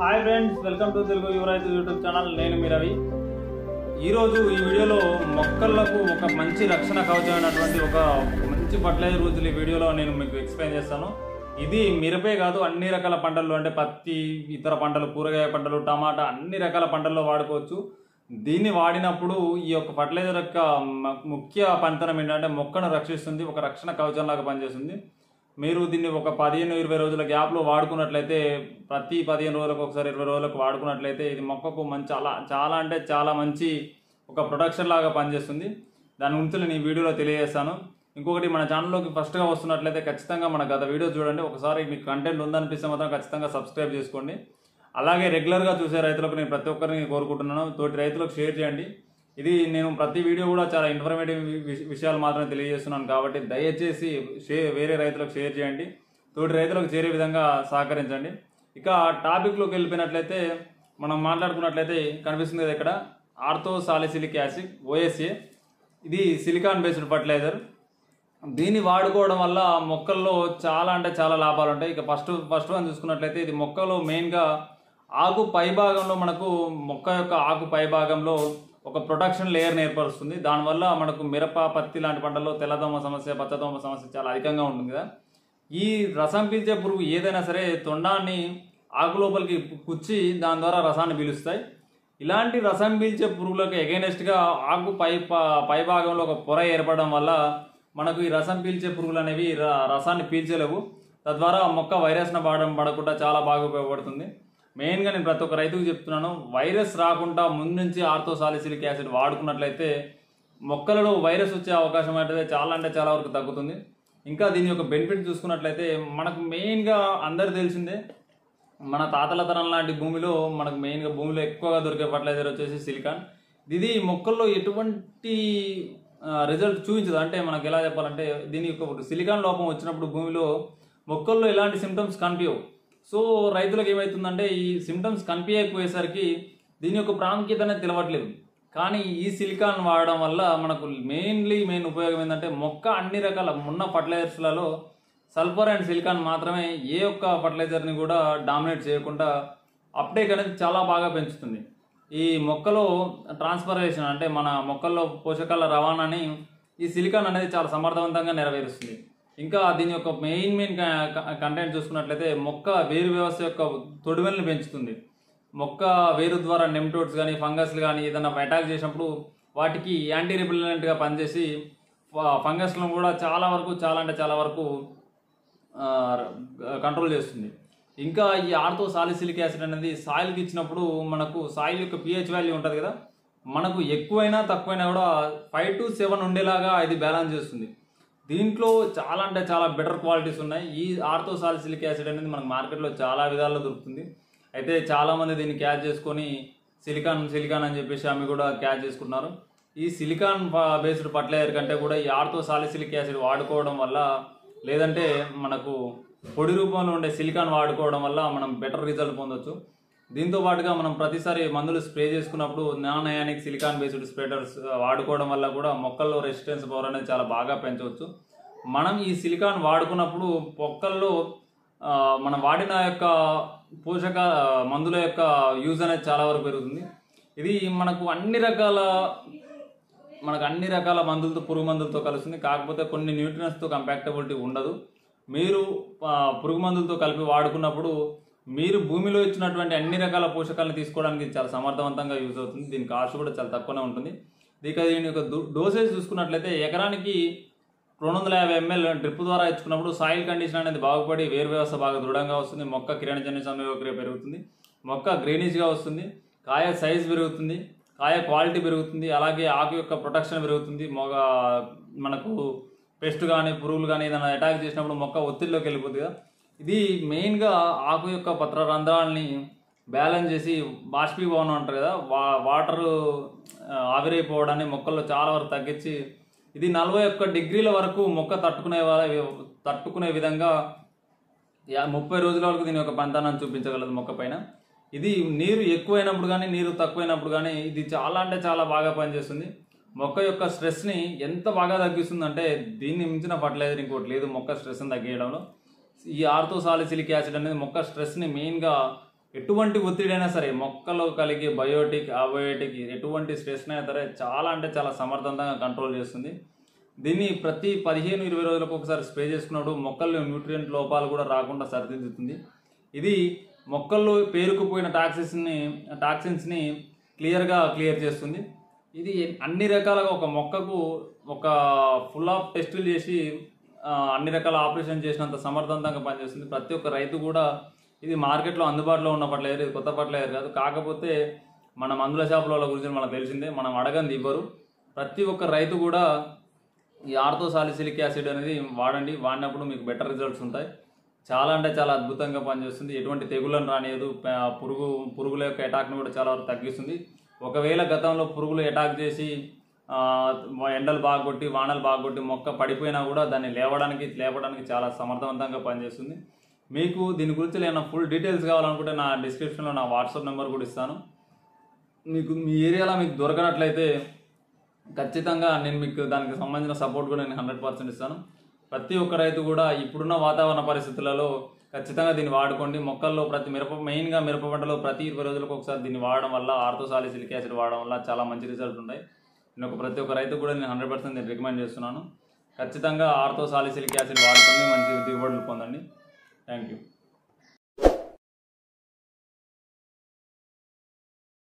hi friends welcome to Telugu Yuvaraithu YouTube channel నేను మీ రవి ఈరోజు ఈ వీడియోలో మొక్కలకు ఒక మంచి రక్షణ కవచమైనటువంటి ఒక మంచి ఫర్టిలైజర్ గురించి ఈ వీడియోలో నేను మీకు ఎక్స్ప్లెయిన్ చేస్తాను ఇది మిరపే కాదు అన్ని రకాల పంటలు అంటే పత్తి ఇతర పంటలు కూరగాయ పంటలు టమాటా అన్ని రకాల పంటల్లో వాడుకోవచ్చు దీన్ని వాడినప్పుడు ఈ యొక్క ఫర్టిలైజర్ యొక్క మ- ముఖ్య పంతనం ఏంటంటే మొక్కను రక్షిస్తుంది ఒక రక్షణ కవచంలాగా పనిచేస్తుంది మీరు దీన్ని ఒక పదిహేను ఇరవై రోజుల గ్యాప్లో వాడుకున్నట్లయితే ప్రతి పదిహేను రోజులకు ఒకసారి ఇరవై రోజులకు వాడుకున్నట్లయితే ఇది మొక్కకు మంచి చాలా చాలా అంటే చాలా మంచి ఒక ప్రొడక్షన్ లాగా పనిచేస్తుంది దాని గురించి నేను ఈ వీడియోలో తెలియజేస్తాను ఇంకొకటి మన ఛానల్లోకి ఫస్ట్గా వస్తున్నట్లయితే ఖచ్చితంగా మన గత వీడియో చూడండి ఒకసారి మీకు కంటెంట్ ఉందనిపిస్తే మాత్రం ఖచ్చితంగా సబ్స్క్రైబ్ చేసుకోండి అలాగే రెగ్యులర్గా చూసే రైతులకు నేను ప్రతి ఒక్కరిని కోరుకుంటున్నాను తోటి రైతులకు షేర్ చేయండి ఇది నేను ప్రతి వీడియో కూడా చాలా ఇన్ఫర్మేటివ్ వి- విషయాలు మాత్రమే తెలియజేస్తున్నాను కాబట్టి దయచేసి షేర్ వేరే రైతులకు షేర్ చేయండి తోటి రైతులకు చేరే విధంగా సహకరించండి ఇక టాపిక్లోకి వెళ్ళిపోయినట్లయితే మనం మాట్లాడుకున్నట్లయితే కనిపిస్తుంది కదా ఇక్కడ ఆర్థో సాలిసిలిక్ యాసిడ్ ఓఎస్ఏ ఇది సిలికాన్ బేస్డ్ ఫర్టిలైజర్ దీన్ని వాడుకోవడం వల్ల మొక్కల్లో చాలా అంటే చాలా లాభాలు ఉంటాయి ఇక ఫస్ట్ ఫస్ట్ వన్ చూసుకున్నట్లయితే ఇది మొక్కలో మెయిన్గా ఆకు పై భాగంలో మనకు మొక్క యొక్క ఆకు పై భాగంలో ఒక ప్రొటెక్షన్ లేయర్ని ఏర్పరుస్తుంది దానివల్ల మనకు మిరప పత్తి లాంటి పంటల్లో తెల్లదోమ సమస్య పచ్చదోమ సమస్య చాలా అధికంగా ఉంటుంది కదా ఈ రసం పీల్చే పురుగు ఏదైనా సరే తొండాన్ని ఆకు లోపలికి కుచ్చి దాని ద్వారా రసాన్ని పీలుస్తాయి ఇలాంటి రసం పీల్చే పురుగులకు ఎగైనెస్ట్గా ఆకు పై ప- పై భాగంలో ఒక పొర ఏర్పడడం వల్ల మనకు ఈ రసం పీల్చే పురుగులు అనేవి ర- రసాన్ని పీల్చలేవు తద్వారా మొక్క వైరస్ను బాడడం పడకుండా చాలా బాగా ఉపయోగపడుతుంది మెయిన్గా నేను ప్రతి ఒక్క రైతుకు చెప్తున్నాను వైరస్ రాకుండా ముందు నుంచి ఆర్థోసాలిసిలిక్ యాసిడ్ వాడుకున్నట్లయితే మొక్కలలో వైరస్ వచ్చే అవకాశం అయితే చాలా అంటే చాలా వరకు తగ్గుతుంది ఇంకా దీని యొక్క బెనిఫిట్ చూసుకున్నట్లయితే మనకు మెయిన్గా అందరు తెలిసిందే మన తాతల తరం లాంటి భూమిలో మనకు మెయిన్గా భూమిలో ఎక్కువగా దొరికే ఫర్టిలైజర్ వచ్చేసి సిలికాన్ ఇది మొక్కల్లో ఎటువంటి రిజల్ట్ చూపించదు అంటే మనకు ఎలా చెప్పాలంటే దీని యొక్క ఒక సిలికాన్ లోపం వచ్చినప్పుడు భూమిలో మొక్కల్లో ఎలాంటి సిమ్టమ్స్ కనిపించవు సో రైతులకు ఏమవుతుందంటే ఈ సిమ్టమ్స్ కనిపించకపోయేసరికి దీని యొక్క ప్రాముఖ్యత అనేది తెలవట్లేదు కానీ ఈ సిలికాన్ వాడడం వల్ల మనకు మెయిన్లీ మెయిన్ ఉపయోగం ఏంటంటే మొక్క అన్ని రకాల ఉన్న ఫర్టిలైజర్స్లలో సల్ఫర్ అండ్ సిలికాన్ మాత్రమే ఏ ఒక్క ఫర్టిలైజర్ని కూడా డామినేట్ చేయకుండా అప్టేక్ అనేది చాలా బాగా పెంచుతుంది ఈ మొక్కలో ట్రాన్స్ఫరేషన్ అంటే మన మొక్కల్లో పోషకాల రవాణాని ఈ సిలికాన్ అనేది చాలా సమర్థవంతంగా నెరవేరుస్తుంది ఇంకా దీని యొక్క మెయిన్ మెయిన్ కంటెంట్ చూసుకున్నట్లయితే మొక్క వేరు వ్యవస్థ యొక్క తొడిమెల్ని పెంచుతుంది మొక్క వేరు ద్వారా నెమ్టోడ్స్ కానీ ఫంగస్లు కానీ ఏదైనా అటాక్ చేసినప్పుడు వాటికి యాంటీ రిపెలెంట్గా పనిచేసి ఫ- ఫంగస్లను కూడా చాలా వరకు చాలా అంటే చాలా వరకు ఆ, కంట్రోల్ చేస్తుంది ఇంకా ఈ ఆర్థో సాలిసిలిక్ యాసిడ్ అనేది సాయిల్కి ఇచ్చినప్పుడు మనకు సాయిల్ యొక్క పిహెచ్ వాల్యూ ఉంటుంది కదా మనకు ఎక్కువైనా తక్కువైనా కూడా ఫైవ్ టు సెవెన్ ఉండేలాగా ఇది బ్యాలెన్స్ చేస్తుంది దీంట్లో చాలా అంటే చాలా బెటర్ క్వాలిటీస్ ఉన్నాయి ఈ ఆర్థో సాలిసిలిక్ యాసిడ్ అనేది మనకు మార్కెట్లో చాలా విధాల్లో దొరుకుతుంది అయితే చాలామంది దీన్ని క్యాచ్ చేసుకొని సిలికాన్ సిలికాన్ అని చెప్పేసి ఆమె కూడా క్యాచ్ చేసుకుంటున్నారు ఈ సిలికాన్ బేస్డ్ ఫర్టిలైజర్ కంటే కూడా ఈ ఆర్థో సాలిసిలిక్ యాసిడ్ వాడుకోవడం వల్ల లేదంటే మనకు పొడి రూపంలో ఉండే సిలికాన్ వాడుకోవడం వల్ల మనం బెటర్ రిజల్ట్ పొందొచ్చు దీంతో పాటుగా మనం ప్రతిసారి మందులు స్ప్రే చేసుకున్నప్పుడు non ionic silicon based spreaders వాడుకోవడం వల్ల కూడా మొక్కల్లో రెసిస్టెన్స్ పవర్ అనేది చాలా బాగా పెంచవచ్చు మనం ఈ సిలికాన్ వాడుకున్నప్పుడు మొక్కల్లో ఆ, మనం వాడిన యొక్క పోషక మందుల యొక్క యూజ్ అనేది చాలా వరకు పెరుగుతుంది ఇది మనకు అన్ని రకాల మనకు అన్ని రకాల మందులతో పురుగు మందులతో కలుస్తుంది కాకపోతే కొన్ని న్యూట్రియన్స్తో కంపాక్టబిలిటీ ఉండదు మీరు ఆ, పురుగు మందులతో కలిపి వాడుకున్నప్పుడు మీరు భూమిలో ఇచ్చినటువంటి అన్ని రకాల పోషకాలను తీసుకోవడానికి ఇది చాలా సమర్థవంతంగా యూజ్ అవుతుంది దీని కాస్ట్ కూడా చాలా తక్కువనే ఉంటుంది ఇక దీని యొక్క డోసేజ్ చూసుకున్నట్లయితే ఎకరానికి రెండు వందల యాభై ఎంఎల్ డ్రిప్ ద్వారా ఇచ్చుకున్నప్పుడు సాయిల్ కండిషన్ అనేది బాగుపడి వేరు వ్యవస్థ బాగా దృఢంగా వస్తుంది మొక్క కిరణజన్య సంయోగక్రియ పెరుగుతుంది మొక్క గ్రీనిష్గా వస్తుంది కాయ సైజ్ పెరుగుతుంది కాయ క్వాలిటీ పెరుగుతుంది అలాగే ఆకు యొక్క ప్రొటెక్షన్ పెరుగుతుంది మొగ మనకు పెస్ట్ కానీ పురుగులు కానీ ఏదైనా అటాక్ చేసినప్పుడు మొక్క ఒత్తిడిలోకి వెళ్ళిపోతుంది కదా ఇది మెయిన్గా ఆకు యొక్క పత్ర రంధ్రాలని బ్యాలెన్స్ చేసి బాష్పీభవనం అంటారు కదా వా వాటర్ ఆవిరైపోవడాన్ని మొక్కల్లో చాలా వరకు తగ్గించి ఇది నలభై ఒక్క డిగ్రీల వరకు మొక్క తట్టుకునే వా- తట్టుకునే విధంగా యా- ముప్పై రోజుల వరకు దీని యొక్క పంతానాన్ని చూపించగలదు మొక్క పైన ఇది నీరు ఎక్కువైనప్పుడు కానీ నీరు తక్కువైనప్పుడు కానీ ఇది చాలా అంటే చాలా బాగా పనిచేస్తుంది మొక్క యొక్క స్ట్రెస్ని ఎంత బాగా తగ్గిస్తుంది అంటే దీన్ని మించిన ఫర్టిలైజర్ ఇంకోటి లేదు మొక్క స్ట్రెస్ని తగ్గించడంలో ఈ ఆర్థోసాలిసిలిక్ యాసిడ్ అనేది మొక్క స్ట్రెస్ని మెయిన్గా ఎటువంటి ఒత్తిడైనా సరే మొక్కలో కలిగే బయోటిక్ అబయోటిక్ ఎటువంటి స్ట్రెస్ అయినా సరే చాలా అంటే చాలా సమర్థవంతంగా కంట్రోల్ చేస్తుంది దీన్ని ప్రతి పదిహేను ఇరవై రోజులకు ఒకసారి స్ప్రే చేసుకున్నప్పుడు మొక్కల్లో న్యూట్రియంట్ లోపాలు కూడా రాకుండా సరిదిద్దుతుంది ఇది మొక్కల్లో పేరుకుపోయిన టాక్సిన్స్ని టాక్సిన్స్ని క్లియర్గా క్లియర్ చేస్తుంది ఇది అన్ని రకాలుగా ఒక మొక్కకు ఒక ఫుల్ ఆఫ్ టెస్టులు చేసి ఆ, అన్ని రకాల ఆపరేషన్ చేసినంత సమర్థవంతంగా పనిచేస్తుంది ప్రతి ఒక్క రైతు కూడా ఇది మార్కెట్లో అందుబాటులో ఉన్న ఫర్టిలైజర్ ఇది కొత్త ఫర్టిలైజర్ కాదు కాకపోతే మన మందుల షాపుల వాళ్ళ గురించి మనకు తెలిసిందే మనం అడగంది ఇవ్వరు ప్రతి ఒక్క రైతు కూడా ఈ ఆర్థో సాలిసిలిక్ యాసిడ్ అనేది వాడండి వాడినప్పుడు మీకు బెటర్ రిజల్ట్స్ ఉంటాయి చాలా అంటే చాలా అద్భుతంగా పనిచేస్తుంది ఎటువంటి తెగులను రానియదు ప- పురుగు పురుగుల యొక్క అటాక్ని కూడా చాలా వరకు తగ్గిస్తుంది ఒకవేళ గతంలో పురుగులు అటాక్ చేసి ఆ, ఎండలు బాగా కొట్టి వానలు బాగా కొట్టి మొక్క పడిపోయినా కూడా దాన్ని లేవడానికి లేపడానికి చాలా సమర్థవంతంగా పనిచేస్తుంది మీకు దీని గురించి ఏమైనా ఫుల్ డీటెయిల్స్ కావాలనుకుంటే నా డిస్క్రిప్షన్లో నా వాట్సాప్ నెంబర్ కూడా ఇస్తాను మీకు మీ ఏరియాలో మీకు దొరకనట్లయితే ఖచ్చితంగా నేను మీకు దానికి సంబంధించిన సపోర్ట్ కూడా నేను హండ్రెడ్ పర్సెంట్ ఇస్తాను ప్రతి ఒక్క రైతు కూడా ఇప్పుడున్న వాతావరణ పరిస్థితులలో ఖచ్చితంగా దీన్ని వాడుకోండి మొక్కల్లో ప్రతి మిరప మెయిన్గా మిరప పంటలో ప్రతి ఇరవై రోజులకు ఒకసారి దీన్ని వాడడం వల్ల ఆర్థోసాలిసిలిక్ యాసిడ్ వాడడం వల్ల చాలా మంచి రిజల్ట్ ఉంటాయి నేను ఒక ప్రతి ఒక్క రైతు కూడా నేను హండ్రెడ్ పర్సెంట్ నేను రికమెండ్ చేస్తున్నాను ఖచ్చితంగా ఆర్థోసాలిసిలిక్ యాసిడ్ వాడుకొని మంచి దిగుబడులు పొందండి థ్యాంక్ యూ